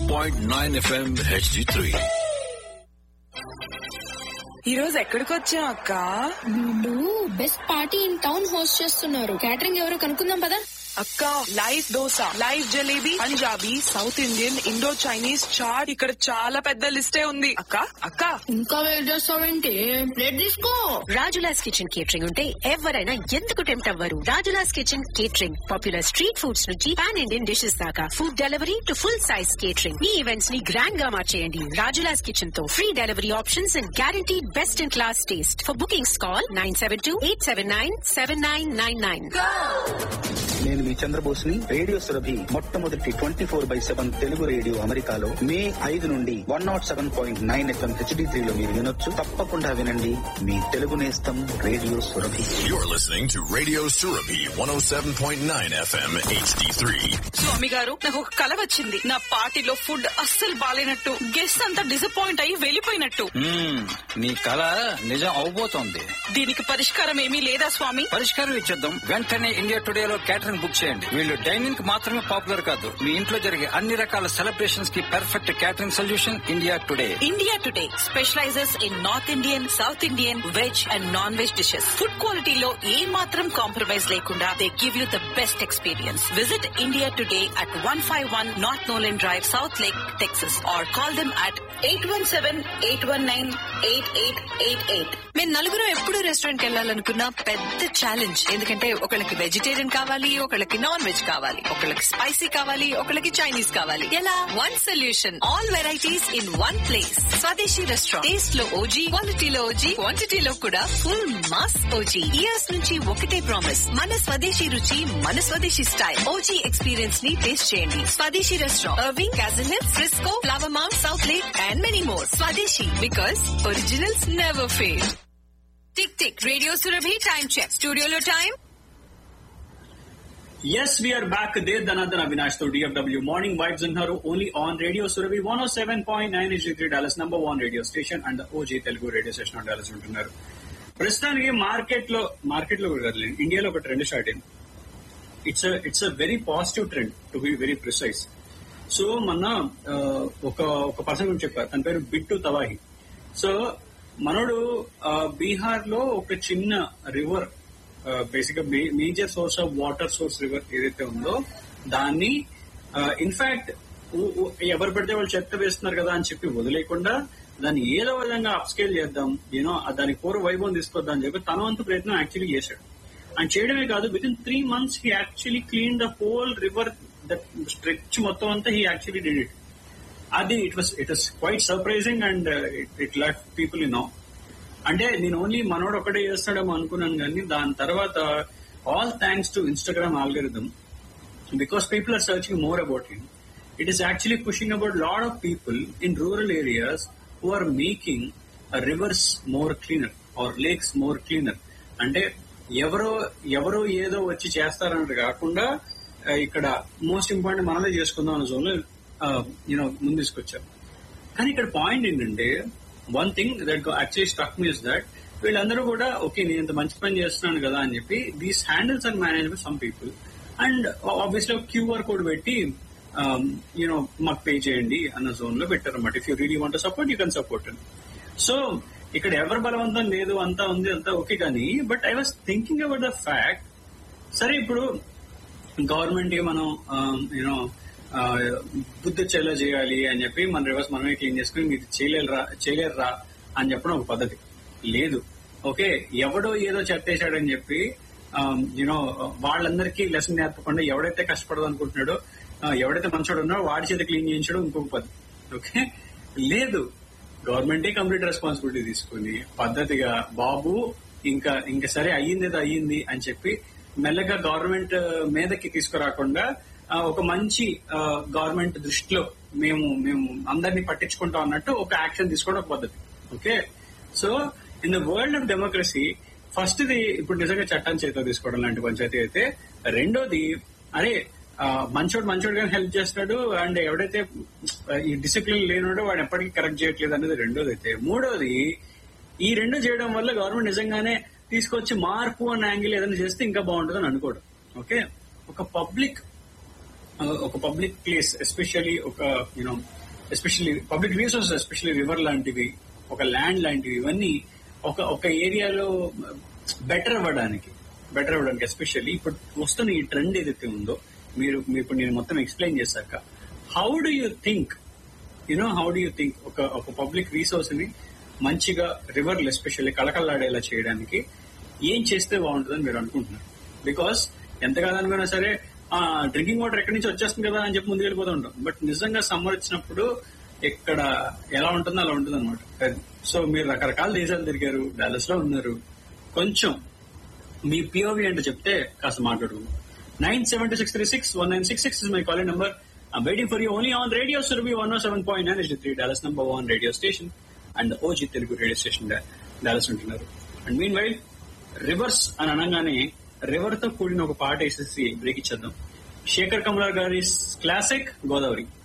107.9 FM HD3. ఈ రోజు ఎక్కడికి వచ్చాం అక్క వీళ్ళు best party in town host చేస్తున్నారు క్యాటరింగ్ ఎవరో కనుక్కుందాం పదా అక్క live dosa live jalebi Punjabi south Indian Indo Chinese chaat ఇక్కడ చాలా పెద్ద లిస్టే ఉంది అక్క అక్క ఇంకా వెయిట్ చేస్తావేంటి ప్లేట్ తీసుకో రాజులాస్ కిచెన్ కేటరింగ్ ఉంటే ఎవరైనా ఎందుకు టెంప్ట్ అవ్వరు Rajulas kitchen catering popular street foods నుంచి పాన్ ఇండియన్ డిషెస్ దాకా food delivery to full size catering మీ ఈవెంట్స్ ని గ్రాండ్ గా మార్చేయండి రాజులాస్ కిచెన్ తో free delivery options and guarantee best in class taste for bookings call nine seven two eight seven nine seven nine nine nine నేను మీ చంద్రబోస్ని radio Surabhi మొట్టమొదటి twenty four by seven Telugu radio అమెరికాలో May ఐదు నుండి one not seven point nine FM HD త్రీలో మీరు వినొచ్చు తప్పకుండా వినండి మీ తెలుగు నేస్తం radio Surabhi You're listening to Radio Surabhi 107.9 FM HD3. Swami గారు నాకు ఒక కల వచ్చింది నా పార్టీలో ఫుడ్ అస్సలు బాలేనట్టు గెస్ట్ అంతా డిసప్పాయింట్ అయ్యి వెళ్ళిపోయినట్టు మ్మ్. నీ కళ నిజం అవబోతోంది దీనికి పరిష్కారం ఏమీ లేదా స్వామి పరిష్కారం ఇచ్చేద్దాం వెంటనే ఇండియా టుడే లో క్యాటరింగ్ బుక్ చేయండి వీళ్ళు డైనింగ్ కి మాత్రమే పాపులర్ కాదు మీ ఇంట్లో జరిగే అన్ని రకాల సెలబ్రేషన్స్ కి perfect catering solution India Today India Today specializes in north Indian south Indian veg and non veg dishes food క్వాలిటీలో ఏ మాత్రం కాంప్రమైజ్ లేకుండా they give you the best experience visit India Today at one five one north Nolen drive south lake Texas or call them at eight one seven eight one nine eight eight eight eight మేము నలుగురు ఎప్పుడు restaurant కి వెళ్ళాలనుకున్న పెద్ద challenge ఎందుకంటే ఒకళ్ళకి vegetarian కావాలి ఒకళ్ళకి non veg కావాలి ఒకళ్ళకి స్పైసీ కావాలి ఒకళ్ళకి చైనీస్ కావాలి ఎలా one solution all varieties in one place Swadeshi restaurant taste లో ఓజీ క్వాలిటీలో ఓజీ క్వాంటిటీలో కూడా ఫుల్ మాస్ ఓజీ ఇయర్స్ నుంచి ఒకటే ప్రామిస్ మన స్వదేశీ రుచి మన స్వదేశీ స్టైల్ ఓజీ ఎక్స్పీరియన్స్ ని టేస్ట్ చేయండి Swadeshi restaurant Irving Castle Hill Frisco Flower Mound South Lake and many more Swadeshi because originals never fail tick tick radio Surabhi time check స్టూడియోలో time Yes, we are back. Dev Dhanadhan Avinash to DFW Morning Vibes in her only on Radio Surabhi 107.9 HD3 Dallas number one radio station and the OG Telugu radio station on Dallas ఉంటున్నారు ప్రస్తుతానికి market లో market లో కూడా కాదులేండి, ఇండియాలో ఒక trend start అయింది it's it's a very positive trend to be very precise so మొన్న ఆ, ఒక ఒక పర్సన్ గురించి చెప్పారు తన పేరు బిట్టు తవాహి సో మనోడు ఆ, బీహార్ లో ఒక చిన్న రివర్ బేసిక్ గా major source of water source river ఏదైతే ఉందో దాన్ని ఇన్ఫాక్ట్ ఎవరు పడితే వాళ్ళు చెత్త వేస్తున్నారు కదా అని చెప్పి వదిలేకుండా దాన్ని ఏదో విధంగా అప్స్కేల్ చేద్దాం యూనో దానికి పూర్వ వైభవం తీసుకొద్దాం అని చెప్పి తన వంతు ప్రయత్నం యాక్చువల్లీ చేశాడు ఆయన చేయడమే కాదు with in three months he actually clean the whole river that stretch మొత్తం అంతా హీ యాక్చువల్లీ డిడ్ ఇట్ అది it was it was quite surprising and it let people know అంటే నేను ఓన్లీ మనోడు ఒకటే చేస్తాడేమో అనుకున్నాను కానీ దాని తర్వాత all thanks to Instagram algorithm because people are searching more about him it is actually pushing about lot of people in rural areas who are making rivers more cleaner or lakes more cleaner అంటే ఎవరో ఎవరో ఏదో వచ్చి చేస్తారన్నది కాకుండా ఆ, ఇక్కడ most important మనమే చేసుకుందాం అనే జోన్ యూనో ముందు తీసుకొచ్చారు కానీ ఇక్కడ పాయింట్ ఏంటంటే one thing that actually struck me is that వీళ్ళందరూ కూడా ఓకే నేను ఇంత మంచి పని చేస్తున్నాను కదా అని చెప్పి these handles are managed by some people and obviously QR code పెట్టి యూనో మాకు పే చేయండి అన్న జోన్ లో పెట్టారు అనమాట if you really want support you can support so ఇక్కడ ఎవరు బలవంతం లేదు అంతా ఉంది అంతా ఓకే కానీ but I was thinking about the fact సరే ఇప్పుడు గవర్నమెంట్ మనం యూనో బుద్ధి చెల్ల చేయాలి అని చెప్పి మన రివర్స్ మనమే క్లీన్ చేసుకుని మీరు చేయలేరురా చేయలేరురా అని చెప్పడం ఒక పద్ధతి లేదు ఓకే ఎవడో ఏదో చెత్తేశాడని చెప్పి యూనో వాళ్ళందరికీ లెసన్ నేర్పకుండా ఎవడైతే కష్టపడదు అనుకుంటున్నాడో ఆ, ఎవడైతే మంచోడు ఉన్నాడో వాడి చేత క్లీన్ చేయించడం ఇంకొక పద్ధతి ఓకే లేదు గవర్నమెంటే కంప్లీట్ రెస్పాన్సిబిలిటీ తీసుకుని పద్ధతిగా బాబు ఇంకా ఇంకా సరే అయ్యింది ఏదో అయ్యింది అని చెప్పి మెల్లగా గవర్నమెంట్ మీదకి తీసుకురాకుండా ఆ, ఒక మంచి గవర్నమెంట్ దృష్టిలో మేము మేము అందరినీ పట్టించుకుంటాం అన్నట్టు ఒక యాక్షన్ తీసుకోవడం ఒక పద్ధతి okay so in the world of democracy first the ఇప్పుడు నిజంగా చట్టాన్ని చేతిలో తీసుకోవడం లాంటి పంచాయతీ అయితే రెండోది అరే ఆ, మంచోడు మంచోడుగానే హెల్ప్ చేస్తాడు అండ్ ఎవడైతే ఆ, ఈ డిసిప్లిన్ లేనోడో వాడు ఎప్పటికీ కరెక్ట్ చేయట్లేదు అనేది రెండోది అయితే మూడోది ఈ రెండు చేయడం వల్ల గవర్నమెంట్ నిజంగానే తీసుకొచ్చి మార్పు అన్న యాంగిల్ ఏదైనా చేస్తే ఇంకా బాగుంటుందని అనుకోవడం ఓకే ఒక పబ్లిక్ ఒక పబ్లిక్ ప్లేస్ ఎస్పెషల్లీ ఒక you know especially public resources especially river లాంటివి ఒక ల్యాండ్ లాంటివి ఇవన్నీ ఒక ఒక ఏరియాలో బెటర్ అవ్వడానికి బెటర్ అవ్వడానికి ఎస్పెషల్లీ ఇప్పుడు వస్తున్న ఈ ట్రెండ్ ఏదైతే ఉందో మీరు మీరు ఇప్పుడు నేను మొత్తం ఎక్స్ప్లెయిన్ చేశాక how do you think you know how do you think ఒక ఒక పబ్లిక్ రిసోర్స్ ని మంచిగా రివర్లు ఎస్పెషల్లీ కళకళలాడేలా చేయడానికి ఏం చేస్తే బాగుంటుందని మీరు అనుకుంటున్నారు బికాస్ ఎంత కాదనుకున్నా సరే ఆ డ్రింకింగ్ వాటర్ ఎక్కడి నుంచి వచ్చేస్తుంది కదా అని చెప్పి ముందుకు వెళ్ళిపోతూ ఉంటాం బట్ నిజంగా సమ్మర్ వచ్చినప్పుడు ఇక్కడ ఎలా ఉంటుందో అలా ఉంటుంది అనమాట సో మీరు రకరకాల దేశాలు తిరిగారు డాలస్ లో ఉన్నారు కొంచెం మీ పిఓవి అంటే చెప్తే కాస్త మాట్లాడుకుందాం nine seven two six three six one nine six six is my calling number I'm waiting for you only on Radio Surabhi 107.9 HD3, Dallas number one radio station, and the OG Telugu radio station there, Dallas ఉంటున్నారు and meanwhile rivers అని అనగానే river తో కూడిన ఒక పాట వేసేసి break ఇచ్చేద్దాం శేఖర్ కమలార్ గారి క్లాసిక్ గోదావరి